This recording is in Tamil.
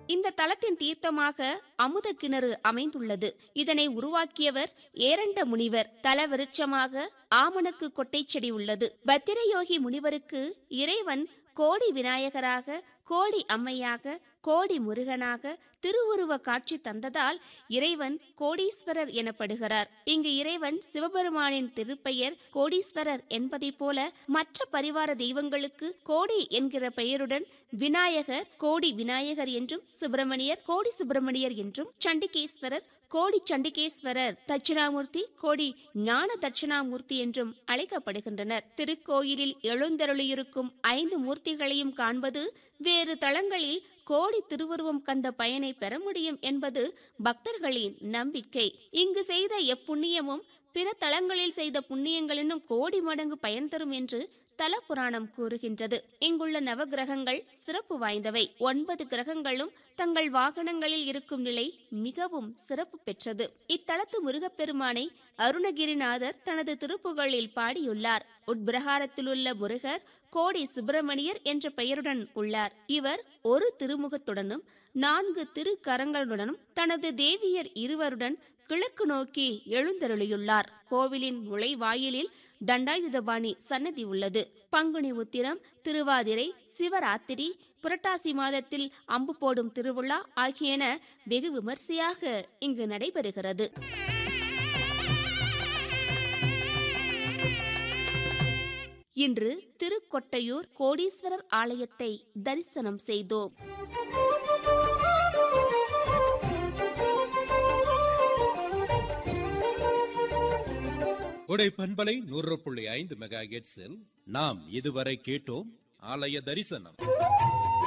இந்த தலத்தின் தீர்த்தமாக அமுத கிணறு அமைந்துள்ளது இதனை உருவாக்கியவர் ஏரண்ட முனிவர் தல விருட்சமாக ஆமணக்கு கொட்டை செடி உள்ளது பத்திரயோகி முனிவருக்கு இறைவன் கோடி விநாயகராக கோடி அம்மையாக கோடி முருகனாக திருவுருவ காட்சி தந்ததால் இறைவன் கோடீஸ்வரர் எனப்படுகிறார் இங்கு இறைவன் சிவபெருமானின் திருப்பெயர் கோடீஸ்வரர் என்பதைப் போல மற்ற பரிவார தெய்வங்களுக்கு கோடி என்கிற பெயருடன் விநாயகர் கோடி விநாயகர் என்றும் சுப்பிரமணியர் கோடி சுப்பிரமணியர் என்றும் சண்டிகேஸ்வரர் கோடி சண்டிகேஸ்வரர் தட்சிணாமூர்த்தி கோடி ஞான தட்சிணாமூர்த்தி என்றும் அழைக்கப்படுகின்றனர் திருக்கோயிலில் எழுந்தருளியிருக்கும் ஐந்து மூர்த்திகளையும் காண்பது வேறு தளங்களில் கோடி திருவுருவம் கண்ட பயனை பெற முடியும் என்பது பக்தர்களின் நம்பிக்கை இங்கு செய்த எப்புண்ணியமும் பிற தலங்களில் செய்த புண்ணியங்களினும் கோடி மடங்கு பயன் தரும் என்று தல புராணம் கூறுகின்றது இங்குள்ள நவகிரகங்கள் சிறப்பு வாய்ந்தவை ஒன்பது கிரகங்களும் தங்கள் வாகனங்களில் இருக்கும் நிலை மிகவும் சிறப்பு பெற்றது இத்தலத்து முருகப்பெருமானை அருணகிரிநாதர் தனது திருப்புகழில் பாடியுள்ளார் உட்பிரகாரத்திலுள்ள முருகர் கோடி சுப்பிரமணியர் என்ற பெயருடன் உள்ளார் இவர் ஒரு திருமுகத்துடனும் நான்கு திருக்கரங்களுடனும் தனது தேவியர் இருவருடன் கிழக்கு நோக்கி எழுந்தருளியுள்ளார் கோவிலின் நுழைவாயிலில் தண்டாயுதபாணி சன்னதி உள்ளது பங்குனி உத்திரம் திருவாதிரை சிவராத்திரி புரட்டாசி மாதத்தில் அம்பு போடும் திருவிழா ஆகியன வெகு விமர்சையாக இங்கு நடைபெறுகிறது இன்று திருக்கொட்டையூர் கோடீஸ்வரர் ஆலயத்தை தரிசனம் செய்தோம் உடை பண்பலை நூறு புள்ளி ஐந்து மெகா நாம் இதுவரை கேட்டோம் ஆலய தரிசனம்